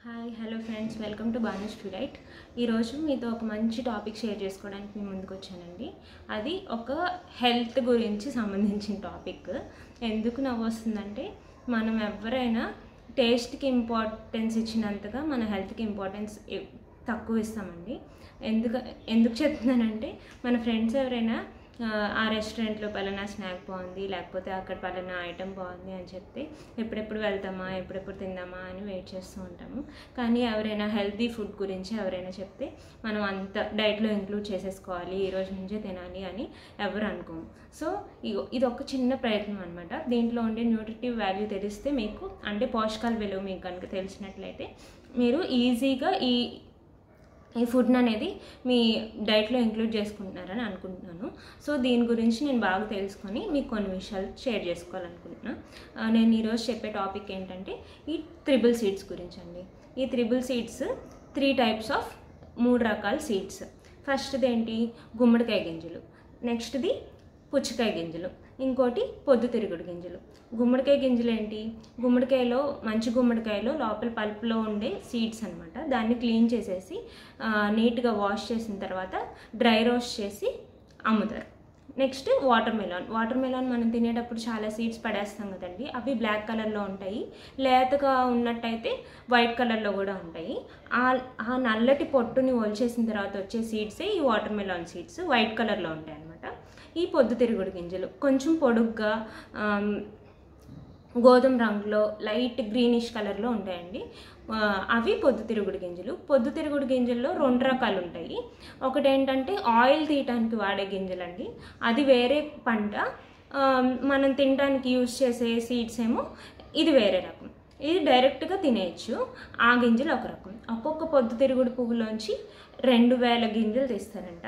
hi hello friends welcome to బానస్ టు రైట్ ఈరోజు మీతో ఒక మంచి టాపిక్ షేర్ చేసుకోవడానికి మీ ముందుకు వచ్చానండి అది ఒక హెల్త్ గురించి సంబంధించిన టాపిక్ ఎందుకు నవ్వు వస్తుందంటే మనం ఎవరైనా టేస్ట్కి ఇంపార్టెన్స్ ఇచ్చినంతగా మన హెల్త్కి ఇంపార్టెన్స్ ఎ- తక్కువ ఇస్తామండి ఎందుకు ఎందుకు చెప్తున్నానంటే మన ఫ్రెండ్స్ ఎవరైనా ఆ, ఆ రెస్టారెంట్లో పలానా స్నాక్ బాగుంది లేకపోతే అక్కడ పలానా ఐటెం బాగుంది అని చెప్తే ఎప్పుడెప్పుడు వెళ్తామా ఎప్పుడెప్పుడు తిందామా అని వెయిట్ చేస్తూ ఉంటాము కానీ ఎవరైనా హెల్తీ ఫుడ్ గురించి ఎవరైనా చెప్తే మనం అంత డైట్లో ఇంక్లూడ్ చేసేసుకోవాలి ఈ రోజు నుంచే తినాలి అని ఎవరు అనుకోము సో ఇగో ఇది ఒక చిన్న ప్రయత్నం అనమాట దీంట్లో ఉండే న్యూట్రిటివ్ వాల్యూ తెలిస్తే మీకు అంటే పోషకాల విలువ మీకు కనుక తెలిసినట్లయితే మీరు ఈజీగా ఈ ఈ ఫుడ్ని అనేది మీ డైట్లో ఇంక్లూడ్ చేసుకుంటున్నారని అనుకుంటున్నాను సో దీని గురించి నేను బాగా తెలుసుకొని మీకు కొన్ని విషయాలు షేర్ చేసుకోవాలనుకుంటున్నా ఆ, నేను ఈరోజు చెప్పే టాపిక్ ఏంటంటే ఈ త్రిబుల్ సీడ్స్ గురించి అండి ఈ triple seeds three types of మూడు రకాల సీడ్స్ ఫస్ట్ది ఏంటి గుమ్మడికాయ గింజలు నెక్స్ట్ది పుచ్చకాయ గింజలు ఇంకోటి పొద్దుతిరుగుడు గింజలు గుమ్మడికాయ గింజలు ఏంటి గుమ్మడికాయలో మంచి గుమ్మడికాయలో లోపల పల్పులో ఉండే సీడ్స్ అనమాట దాన్ని క్లీన్ చేసేసి ఆ, నీట్గా వాష్ చేసిన తర్వాత డ్రై రోస్ట్ చేసి అమ్ముతారు next watermelon watermelon మనం తినేటప్పుడు చాలా సీడ్స్ పడేస్తాం కదండి అవి బ్లాక్ కలర్లో ఉంటాయి లేతగా ఉన్నట్టయితే వైట్ కలర్లో కూడా ఉంటాయి ఆ ఆ నల్లటి పొట్టుని ఒలిచేసిన తర్వాత వచ్చే సీడ్సే ఈ వాటర్ మెలాన్ సీడ్స్ వైట్ కలర్లో ఉంటాయి అనమాట ఈ పొద్దుతిరుగుడు గింజలు కొంచెం పొడుగ్గా ఆమ్, గోధుమ రంగులో లైట్ గ్రీనిష్ కలర్లో ఉంటాయండి ఆ, అవి పొద్దుతిరుగుడు గింజలు పొద్దుతిరుగుడు గింజల్లో రెండు రకాలు ఉంటాయి ఒకటి ఏంటంటే ఆయిల్ తీయటానికి వాడే గింజలండి అది వేరే పంట ఆ, మనం తినడానికి యూజ్ చేసే సీడ్స్ ఏమో ఇది వేరే రకం ఇది డైరెక్ట్గా తినేయచ్చు ఆ గింజలు ఒక రకం ఒక్కొక్క పొద్దుతిరుగుడు పువ్వులోంచి రెండు వేల గింజలు తీస్తారంట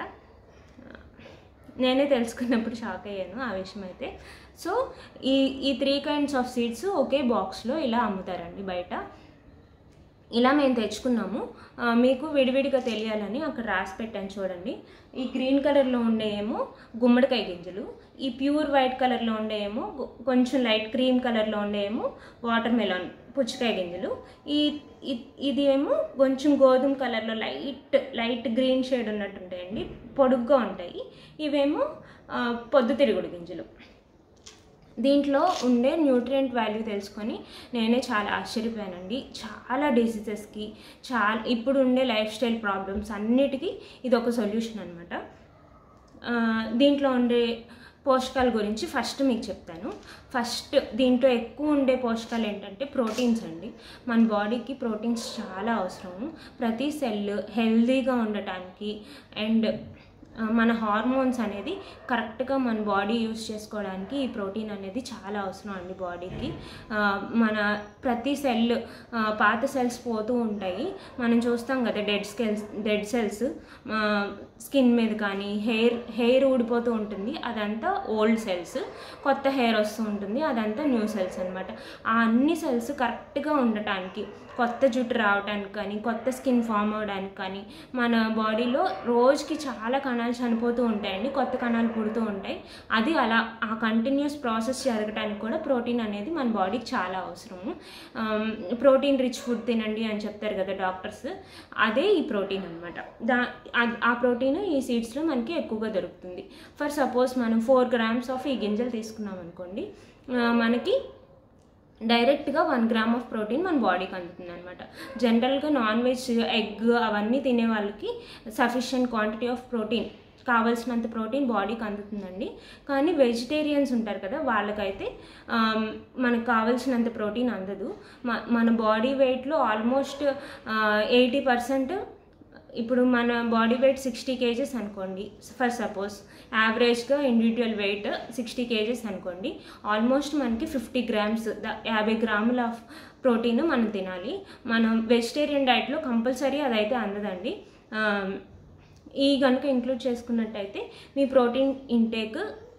నేనే తెలుసుకున్నప్పుడు షాక్ అయ్యాను ఆ విషయం అయితే సో ఈ ఈ త్రీ కైండ్స్ ఆఫ్ సీడ్స్ ఒకే బాక్స్లో ఇలా అమ్ముతారండి బయట ఇలా మేము తెచ్చుకున్నాము ఆ, మీకు విడివిడిగా తెలియాలని అక్కడ రాసి పెట్టాను చూడండి ఈ గ్రీన్ కలర్లో ఉండే ఏమో గుమ్మడికాయ గింజలు ఈ ప్యూర్ వైట్ కలర్లో ఉండే ఏమో గు- కొంచెం లైట్ క్రీమ్ కలర్లో ఉండే ఏమో వాటర్ మెలాన్ పుచ్చకాయ గింజలు ఈ ఇ- ఇది ఏమో కొంచెం గోధుమ కలర్లో లైట్ లైట్ గ్రీన్ షేడ్ ఉన్నట్టు ఉంటాయండి పొడుగ్గా ఉంటాయి ఇవేమో ఆ, పొద్దుతిరుగుడు గింజలు దీంట్లో ఉండే న్యూట్రియంట్ వాల్యూ తెలుసుకొని నేనే చాలా ఆశ్చర్యపోయానండి చాలా డిసీజెస్కి చాలా ఇప్పుడు ఉండే లైఫ్ స్టైల్ ప్రాబ్లమ్స్ అన్నిటికీ ఇది ఒక సొల్యూషన్ అనమాట దీంట్లో ఉండే పోషకాల గురించి ఫస్ట్ మీకు చెప్తాను ఫస్ట్ దీంట్లో ఎక్కువ ఉండే పోషకాలు ఏంటంటే ప్రోటీన్స్ అండి మన బాడీకి ప్రోటీన్స్ చాలా అవసరము ప్రతి సెల్ హెల్దీగా ఉండటానికి అండ్ ఆ, మన హార్మోన్స్ అనేది కరెక్ట్గా మన బాడీ యూస్ చేసుకోవడానికి ఈ ప్రోటీన్ అనేది చాలా అవసరం అండి బాడీకి ఆ, మన ప్రతి సెల్ పాత సెల్స్ పోతూ ఉంటాయి మనం చూస్తాం కదా dead scales dead cells skin మీద కానీ హెయిర్ హెయిర్ ఊడిపోతూ ఉంటుంది అదంతా ఓల్డ్ సెల్స్ కొత్త హెయిర్ వస్తూ ఉంటుంది అదంతా న్యూ సెల్స్ అనమాట ఆ అన్ని సెల్స్ కరెక్ట్గా ఉండటానికి కొత్త జుట్టు రావడానికి కానీ కొత్త స్కిన్ ఫామ్ అవ్వడానికి కానీ మన బాడీలో రోజుకి చాలా కణాలు చనిపోతూ ఉంటాయండి కొత్త కణాలు పుడుతూ ఉంటాయి అది అలా ఆ కంటిన్యూస్ ప్రాసెస్ జరగడానికి కూడా ప్రోటీన్ అనేది మన బాడీకి చాలా అవసరము ప్రోటీన్ రిచ్ ఫుడ్ తినండి అని చెప్తారు కదా డాక్టర్స్ అదే ఈ ప్రోటీన్ అనమాట దా ఆ- ఆ ప్రోటీన్ ఈ సీడ్స్లో మనకి ఎక్కువగా దొరుకుతుంది ఫర్ సపోజ్ మనం ఫోర్ గ్రామ్స్ ఆఫ్ ఈ గింజలు తీసుకున్నాం అనుకోండి ఆ, మనకి డైరెక్ట్గా వన్ గ్రామ్ ఆఫ్ ప్రోటీన్ మన బాడీకి అందుతుంది అనమాట జనరల్గా నాన్ వెజ్ ఎగ్ అవన్నీ తినే వాళ్ళకి సఫిషియంట్ క్వాంటిటీ ఆఫ్ ప్రోటీన్ కావాల్సినంత ప్రోటీన్ బాడీకి అందుతుందండి కానీ వెజిటేరియన్స్ ఉంటారు కదా వాళ్ళకైతే ఆమ్, మనకు కావాల్సినంత ప్రోటీన్ అందదు మ- మన బాడీ వెయిట్లో ఆల్మోస్ట్ ఎయిటీ పర్సెంట్ ఇప్పుడు మన బాడీ వెయిట్ సిక్స్టీ కేజెస్ అనుకోండి ఫర్ సపోజ్ యావరేజ్గా ఇండివిజువల్ వెయిట్ సిక్స్టీ కేజెస్ అనుకోండి ఆల్మోస్ట్ మనకి ఫిఫ్టీ గ్రామ్స్ ద యాభై గ్రాముల ఆఫ్ ప్రోటీన్ మనం తినాలి మనం వెజిటేరియన్ డైట్లో కంపల్సరీ అదైతే అందదండి ఆ, ఈ కనుక ఇంక్లూడ్ చేసుకున్నట్టయితే మీ ప్రోటీన్ ఇంటేక్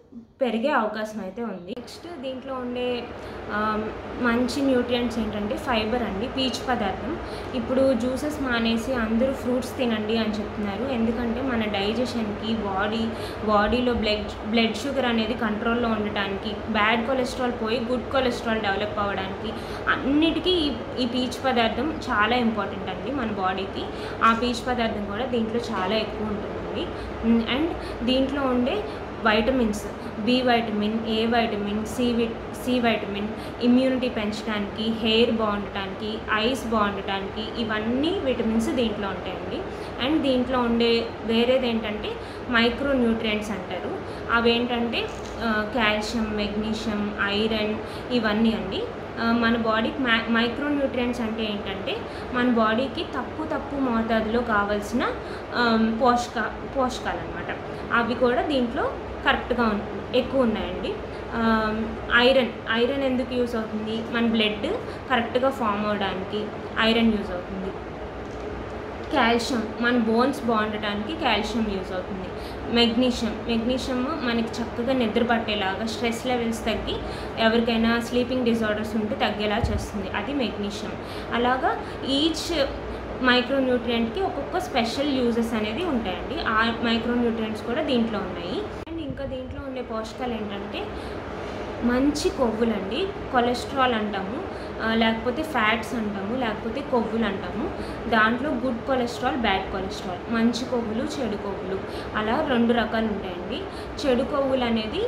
పెరిగే అవకాశం అయితే ఉంది నెక్స్ట్ దీంట్లో ఉండే ఆ, మంచి న్యూట్రియంట్స్ ఏంటంటే ఫైబర్ అండి పీచు పదార్థం ఇప్పుడు జ్యూసెస్ మానేసి అందరూ ఫ్రూట్స్ తినండి అని చెప్తున్నారు ఎందుకంటే మన డైజెషన్కి బాడీ బాడీలో బ్లడ్ బ్లడ్ షుగర్ అనేది కంట్రోల్లో ఉండటానికి బ్యాడ్ కొలెస్ట్రాల్ పోయి గుడ్ కొలెస్ట్రాల్ డెవలప్ అవ్వడానికి అన్నిటికీ ఈ ఈ పీచు పదార్థం చాలా ఇంపార్టెంట్ అండి మన బాడీకి ఆ పీచు పదార్థం కూడా దీంట్లో చాలా ఎక్కువ ఉంటుందండి అండ్ దీంట్లో ఉండే vitamins B vitamin A vitamin C V C vitamin immunity పెంచడానికి హెయిర్ బాగుండటానికి ఐస్ బాగుండటానికి ఇవన్నీ విటమిన్స్ దీంట్లో ఉంటాయండి అండ్ దీంట్లో ఉండే వేరేది ఏంటంటే మైక్రో న్యూట్రియంట్స్ అంటారు అవేంటంటే కాల్షియం మెగ్నీషియం ఐరన్ ఇవన్నీ అండి ఆ, మన బాడీకి మైక్రో మైక్రోన్యూట్రియంట్స్ అంటే ఏంటంటే మన బాడీకి తక్కువ తక్కువ మోతాదులో కావాల్సిన ఆమ్, పోషక పోషకాలు అనమాట అవి కూడా దీంట్లో కరెక్ట్గా ఉన్ ఎక్కువ ఉన్నాయండి ఆమ్, ఐరన్ ఐరన్ ఎందుకు యూస్ అవుతుంది మన బ్లడ్ కరెక్ట్గా ఫామ్ అవడానికి ఐరన్ యూజ్ అవుతుంది కాల్షియం మన బోన్స్ బాగుండటానికి కాల్షియం యూజ్ అవుతుంది మెగ్నీషియం మెగ్నీషియం మనకి చక్కగా నిద్ర పట్టేలాగా స్ట్రెస్ లెవెల్స్ తగ్గి ఎవరికైనా స్లీపింగ్ డిజార్డర్స్ ఉంటే తగ్గేలా చేస్తుంది అది మెగ్నీషియం అలాగా ఈచ్ మైక్రోన్యూట్రియంట్కి ఒక్కొక్క స్పెషల్ యూజెస్ అనేది ఉంటాయండి ఆ మైక్రోన్యూట్రియంట్స్ కూడా దీంట్లో ఉన్నాయి అండ్ ఇంకా దీంట్లో ఉండే పోషకాలు ఏంటంటే మంచి కొవ్వులండి కొలెస్ట్రాల్ అంటాము ఆ, లేకపోతే ఫ్యాట్స్ అంటాము లేకపోతే కొవ్వులు అంటాము దాంట్లో గుడ్ కొలెస్ట్రాల్ బ్యాడ్ కొలెస్ట్రాల్ మంచి కొవ్వులు చెడు కొవ్వులు అలా రెండు రకాలు ఉంటాయండి చెడు కొవ్వులు అనేది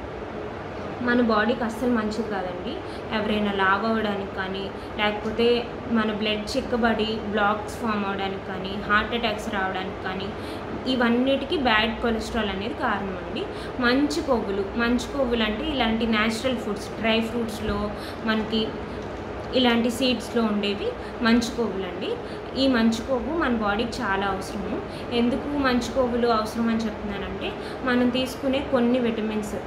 మన బాడీకి అస్సలు మంచిది కాదండి ఎవరైనా లావ్ అవ్వడానికి కానీ లేకపోతే మన బ్లడ్ చిక్కబడి బ్లాక్స్ ఫామ్ అవడానికి కానీ హార్ట్ అటాక్స్ రావడానికి కానీ ఇవన్నిటికీ బ్యాడ్ కొలెస్ట్రాల్ అనేది కారణం అండి మంచి కొవ్వులు మంచి కొవ్వులు అంటే ఇలాంటి న్యాచురల్ ఫుడ్స్ డ్రై ఫ్రూట్స్లో మనకి ఇలాంటి సీడ్స్లో ఉండేవి మంచి కొవ్వులు అండి ఈ మంచి కొవ్వు మన బాడీకి చాలా అవసరము ఎందుకు మంచి కొవ్వులు అవసరం అని చెప్తున్నానంటే మనం తీసుకునే కొన్ని విటమిన్స్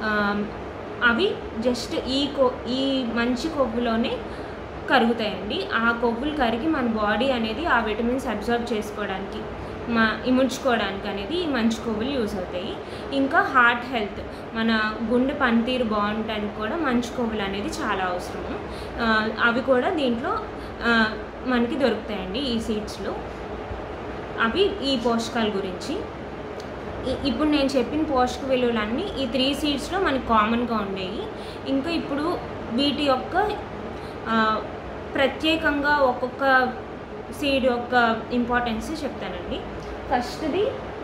అవి జస్ట్ ఈ కొ ఈ మంచి కొవ్వులోనే కరుగుతాయండి ఆ కొవ్వులు కరిగి మన బాడీ అనేది ఆ విటమిన్స్ అబ్జర్వ్ చేసుకోవడానికి మా ఇముడ్చుకోవడానికి అనేది ఈ మంచి కొవ్వులు యూజ్ అవుతాయి ఇంకా హార్ట్ హెల్త్ మన గుండె పనితీరు బాగుండటానికి కూడా మంచి కొవ్వులు అనేది చాలా అవసరము ఆ, అవి కూడా దీంట్లో ఆ, మనకి దొరుకుతాయండి ఈ సీడ్స్లో అవి ఈ పోషకాల గురించి ఇ- ఇప్పుడు నేను చెప్పిన పోషక విలువలన్నీ ఈ త్రీ సీడ్స్లో మనకి కామన్గా ఉండేవి ఇంకా ఇప్పుడు వీటి యొక్క ఆ, ప్రత్యేకంగా ఒక్కొక్క సీడ్ యొక్క ఇంపార్టెన్స్ చెప్తానండి ఫస్ట్ది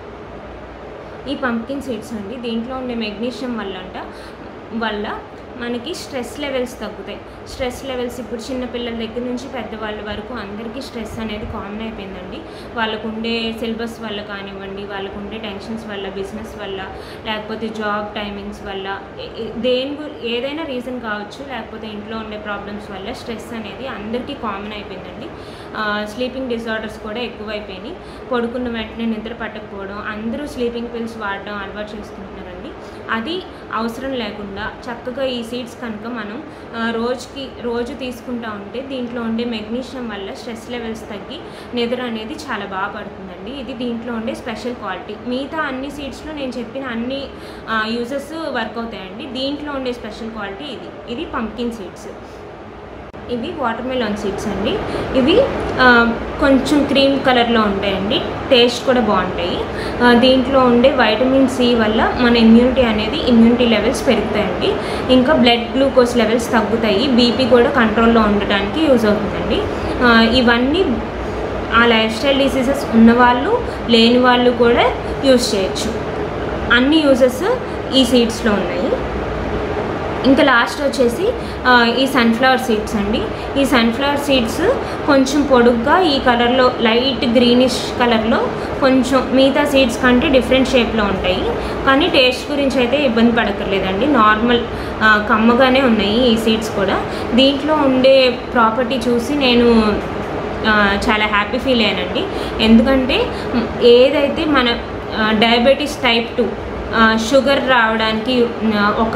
ఈ పంప్కిన్ సీడ్స్ అండి దీంట్లో ఉండే మెగ్నీషియం వల్ల అంట వల్ల మనకి స్ట్రెస్ లెవెల్స్ తగ్గుతాయి స్ట్రెస్ లెవెల్స్ ఇప్పుడు చిన్న పిల్లల దగ్గర నుంచి పెద్దవాళ్ళ వరకు అందరికీ స్ట్రెస్ అనేది కామన్ అయిపోయిందండి వాళ్ళకు ఉండే సిలబస్ వల్ల కానివ్వండి వాళ్ళకు ఉండే టెన్షన్స్ వల్ల బిజినెస్ వల్ల లేకపోతే జాబ్ టైమింగ్స్ వల్ల ఏ- ఏ- దేని గు- ఏదైనా రీజన్ కావచ్చు లేకపోతే ఇంట్లో ఉండే ప్రాబ్లమ్స్ వల్ల స్ట్రెస్ అనేది అందరికీ కామన్ అయిపోయిందండి స్లీపింగ్ డిజార్డర్స్ కూడా ఎక్కువైపోయినాయి పడుకున్న వెంటనే నిద్ర పట్టకపోవడం అందరూ స్లీపింగ్ పిల్స్ వాడడం అలవాటు చేసుకుంటున్నారండి అది అవసరం లేకుండా చక్కగా ఈ సీడ్స్ కనుక మనం ఆ, రోజుకి రోజు తీసుకుంటా ఉంటే దీంట్లో ఉండే మెగ్నీషియం వల్ల స్ట్రెస్ లెవెల్స్ తగ్గి నిద్ర అనేది చాలా బాగా పడుతుందండి ఇది దీంట్లో ఉండే స్పెషల్ క్వాలిటీ మిగతా అన్ని సీడ్స్లో నేను చెప్పిన అన్ని యూజెస్ వర్క్ అవుతాయండి దీంట్లో ఉండే స్పెషల్ క్వాలిటీ ఇది ఇది పంకిన్ సీడ్స్ ఇవి వాటర్ మెలాన్ సీడ్స్ అండి ఇవి ఆ, కొంచెం క్రీమ్ కలర్లో ఉంటాయండి టేస్ట్ కూడా బాగుంటాయి ఆ, దీంట్లో ఉండే వైటమిన్ సి వల్ల మన ఇమ్యూనిటీ అనేది ఇమ్యూనిటీ లెవెల్స్ పెరుగుతాయండి ఇంకా బ్లడ్ గ్లూకోజ్ లెవెల్స్ తగ్గుతాయి బీపీ కూడా కంట్రోల్లో ఉండటానికి యూజ్ అవుతుందండి ఆ, ఇవన్నీ ఆ లైఫ్ స్టైల్ డిసీజెస్ ఉన్నవాళ్ళు లేని వాళ్ళు కూడా యూజ్ చేయొచ్చు అన్ని యూజెస్ ఈ సీడ్స్లో ఉన్నాయి ఇంకా లాస్ట్ వచ్చేసి ఆ, ఈ సన్ఫ్లవర్ సీడ్స్ అండి ఈ సన్ఫ్లవర్ సీడ్స్ కొంచెం పొడుగ్గా ఈ కలర్లో లైట్ గ్రీనిష్ కలర్లో కొంచెం మిగతా సీడ్స్ కంటే డిఫరెంట్ షేప్లో ఉంటాయి కానీ టేస్ట్ గురించి అయితే ఇబ్బంది పడక్కర్లేదండి నార్మల్ ఆ, కమ్మగానే ఉన్నాయి ఈ సీడ్స్ కూడా దీంట్లో ఉండే ప్రాపర్టీ చూసి నేను ఆ, చాలా హ్యాపీ ఫీల్ అయ్యానండి ఎందుకంటే మ్, ఏదైతే మన డయాబెటీస్ టైప్ టూ షుగర్ రావడానికి ఆ, ఒక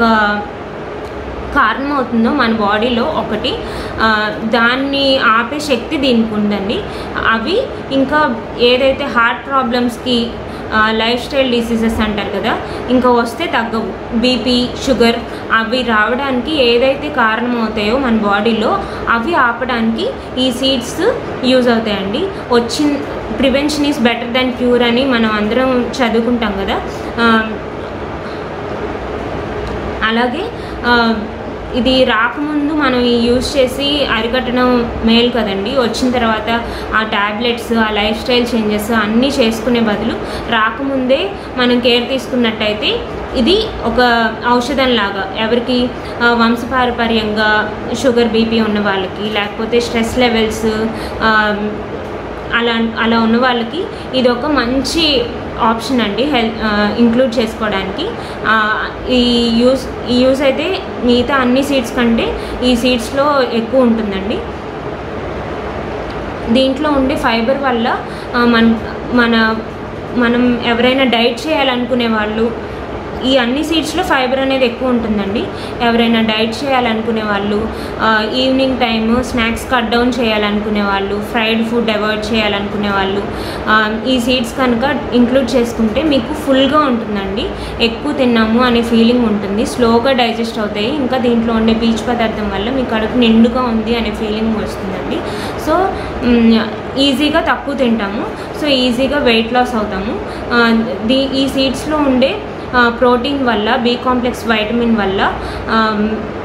కారణం అవుతుందో మన బాడీలో ఒకటి ఆ, దాన్ని ఆపే శక్తి దీనికి ఉందండి అవి ఇంకా ఏదైతే హార్ట్ ప్రాబ్లమ్స్కి లైఫ్ స్టైల్ డిసీజెస్ అంటారు కదా ఇంకా వస్తే తగ్గవు బీపీ షుగర్ అవి రావడానికి ఏదైతే కారణం అవుతాయో మన బాడీలో అవి ఆపడానికి ఈ సీడ్స్ యూజ్ అవుతాయండి వచ్చిన prevention is better than cure అని మనం అందరం చదువుకుంటాం కదా ఆ, అలాగే ఆ, ఇది రాకముందు మనం ఈ యూజ్ చేసి అరికట్టడం మేలు కదండి వచ్చిన తర్వాత ఆ ట్యాబ్లెట్స్ ఆ లైఫ్ స్టైల్ చేంజెస్ అన్నీ చేసుకునే బదులు రాకముందే మనం కేర్ తీసుకున్నట్టయితే ఇది ఒక ఔషధం లాగా ఎవరికి ఆ, వంశపారపర్యంగా షుగర్ బీపీ ఉన్న వాళ్ళకి లేకపోతే స్ట్రెస్ లెవెల్స్ అలా అలా ఉన్న వాళ్ళకి ఇది ఒక మంచి ఆప్షన్ అండి హెల్త్ ఇంక్లూడ్ చేసుకోవడానికి ఆ, ఈ యూస్ ఈ యూస్ అయితే మిగతా అన్ని సీడ్స్ కంటే ఈ సీడ్స్లో ఎక్కువ ఉంటుందండి దీంట్లో ఉండే ఫైబర్ వల్ల ఆ, మన మన మనం ఎవరైనా డైట్ చేయాలనుకునే వాళ్ళు ఈ అన్ని సీడ్స్లో ఫైబర్ అనేది ఎక్కువ ఉంటుందండి ఎవరైనా డైట్ చేయాలనుకునే వాళ్ళు ఆ, evening time snacks cut down చేయాలనుకునే వాళ్ళు ఫ్రైడ్ ఫుడ్ అవాయిడ్ చేయాలనుకునే వాళ్ళు ఆ, ఈ సీడ్స్ కనుక ఇంక్లూడ్ చేసుకుంటే మీకు ఫుల్గా ఉంటుందండి ఎక్కువ తిన్నాము అనే ఫీలింగ్ ఉంటుంది స్లోగా డైజెస్ట్ అవుతాయి ఇంకా దీంట్లో ఉండే పీచు పదార్థం వల్ల మీ కడుపు నిండుగా ఉంది అనే ఫీలింగ్ వస్తుందండి సో మ్, ఈజీగా తక్కువ తింటాము సో ఈజీగా వెయిట్ లాస్ అవుతాము ఆ, దీ ఈ సీడ్స్లో ఉండే ఆ, ప్రోటీన్ వల్ల బి కాంప్లెక్స్ వైటమిన్ వల్ల ఆమ్,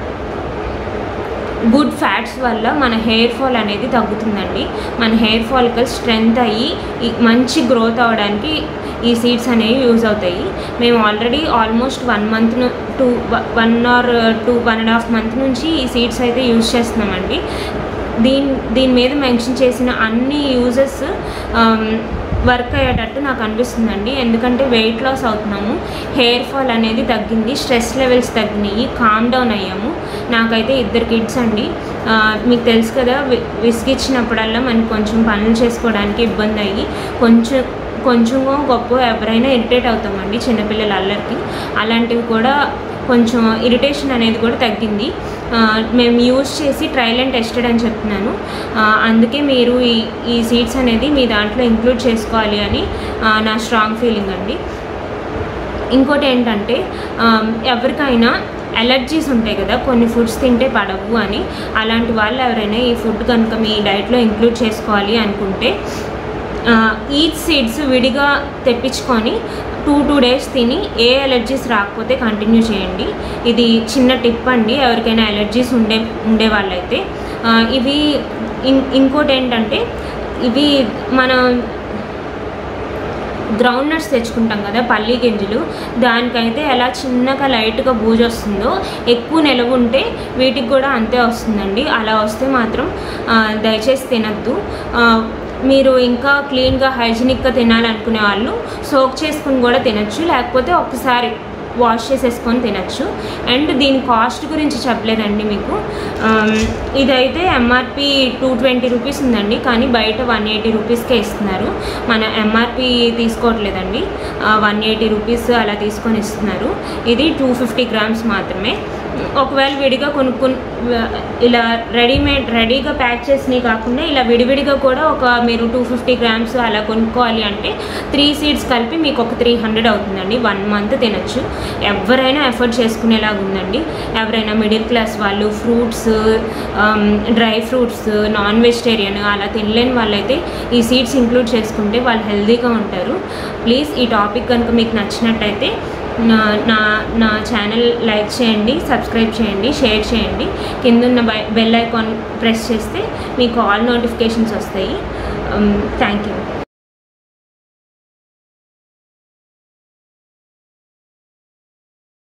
గుడ్ ఫ్యాట్స్ వల్ల మన హెయిర్ ఫాల్ అనేది తగ్గుతుందండి మన హెయిర్ ఫాలికల్ స్ట్రెంగ్త్ అయ్యి ఈ మంచి గ్రోత్ అవ్వడానికి ఈ సీడ్స్ అనేవి యూజ్ అవుతాయి మేము already almost one month two one or two one and half month నుంచి ఈ సీడ్స్ అయితే యూజ్ చేస్తున్నామండి దీని దీని మీద మెన్షన్ చేసిన అన్ని యూజెస్ వర్క్ అయ్యేటట్టు నాకు అనిపిస్తుందండి ఎందుకంటే వెయిట్ లాస్ అవుతున్నాము హెయిర్ ఫాల్ అనేది తగ్గింది స్ట్రెస్ లెవెల్స్ తగ్గినాయి కామ్ డౌన్ అయ్యాము నాకైతే ఇద్దరు కిడ్స్ అండి ఆ, మీకు తెలుసు కదా వి- విసిగిచ్చినప్పుడల్లా మనకి కొంచెం పనులు చేసుకోవడానికి ఇబ్బంది అయ్యి కొంచెం కొంచెమో గొప్ప ఎవరైనా ఇరిటేట్ అవుతామండి చిన్నపిల్లల అల్లరికి అలాంటివి కూడా కొంచెం ఇరిటేషన్ అనేది కూడా తగ్గింది ఆ, మేము యూజ్ చేసి ట్రయల్ అండ్ టెస్టెడ్ అని చెప్తున్నాను ఆ, అందుకే మీరు ఈ ఈ సీడ్స్ అనేది మీ దాంట్లో ఇంక్లూడ్ చేసుకోవాలి అని ఆ, నా స్ట్రాంగ్ ఫీలింగ్ అండి ఇంకోటి ఏంటంటే ఆమ్, ఎవరికైనా అలర్జీస్ ఉంటాయి కదా కొన్ని ఫుడ్స్ తింటే పడవు అని అలాంటి వాళ్ళు ఎవరైనా ఈ ఫుడ్ కనుక మీ డైట్లో ఇంక్లూడ్ చేసుకోవాలి అనుకుంటే ఈచ్ సీడ్స్ విడిగా తెప్పించుకొని టూ టూ డేస్ తిని ఏ అలర్జీస్ రాకపోతే కంటిన్యూ చేయండి ఇది చిన్న టిప్ అండి ఎవరికైనా అలర్జీస్ ఉండే ఉండే వాళ్ళైతే ఆ, ఇవి ఇం- ఇంకోటి ఏంటంటే ఇవి మనం గ్రౌండ్ నట్స్ తెచ్చుకుంటాం కదా పల్లి గింజలు దానికైతే ఎలా చిన్నగా లైట్గా బూజు వస్తుందో ఎక్కువ నిలవ ఉంటే వీటికి కూడా అంతే వస్తుందండి అలా వస్తే మాత్రం ఆ, దయచేసి తినద్దు ఆ, మీరు ఇంకా క్లీన్గా హైజీనిక్గా తినాలనుకునే వాళ్ళు సోక్ చేసుకుని కూడా తినచ్చు లేకపోతే ఒక్కసారి వాష్ చేసేసుకొని తినచ్చు అండ్ దీని కాస్ట్ గురించి చెప్పలేదండి మీకు ఆమ్, ఇదైతే ఎంఆర్పి టూ ట్వంటీ రూపీస్ ఉందండి కానీ బయట వన్ ఎయిటీ రూపీస్కే ఇస్తున్నారు మన ఎంఆర్పి తీసుకోవట్లేదండి వన్ ఎయిటీ రూపీస్ అలా తీసుకొని ఇస్తున్నారు ఇది టూ ఫిఫ్టీ గ్రామ్స్ మాత్రమే ఒకవేళ విడిగా కొనుక్కుని ఇలా రెడీమేడ్ రెడీగా ప్యాక్ చేసినవి కాకుండా ఇలా విడివిడిగా కూడా ఒక మీరు టూ ఫిఫ్టీ గ్రామ్స్ అలా కొనుక్కోవాలి అంటే త్రీ సీడ్స్ కలిపి మీకు ఒక త్రీ హండ్రెడ్ అవుతుందండి వన్ మంత్ తినచ్చు ఎవరైనా ఎఫర్ట్ చేసుకునేలాగా ఉందండి ఎవరైనా మిడిల్ క్లాస్ వాళ్ళు fruits dry fruits non vegetarian అలా తినలేని వాళ్ళైతే ఈ సీడ్స్ ఇంక్లూడ్ చేసుకుంటే వాళ్ళు హెల్తీగా ఉంటారు ప్లీజ్ ఈ టాపిక్ కనుక మీకు నచ్చినట్టయితే నా నా నా ఛానల్ లైక్ చేయండి సబ్స్క్రైబ్ చేయండి షేర్ చేయండి కిందున్న బె- బెల్ ఐకాన్ ప్రెస్ చేస్తే మీకు ఆల్ నోటిఫికేషన్స్ వస్తాయి థ్యాంక్ యూ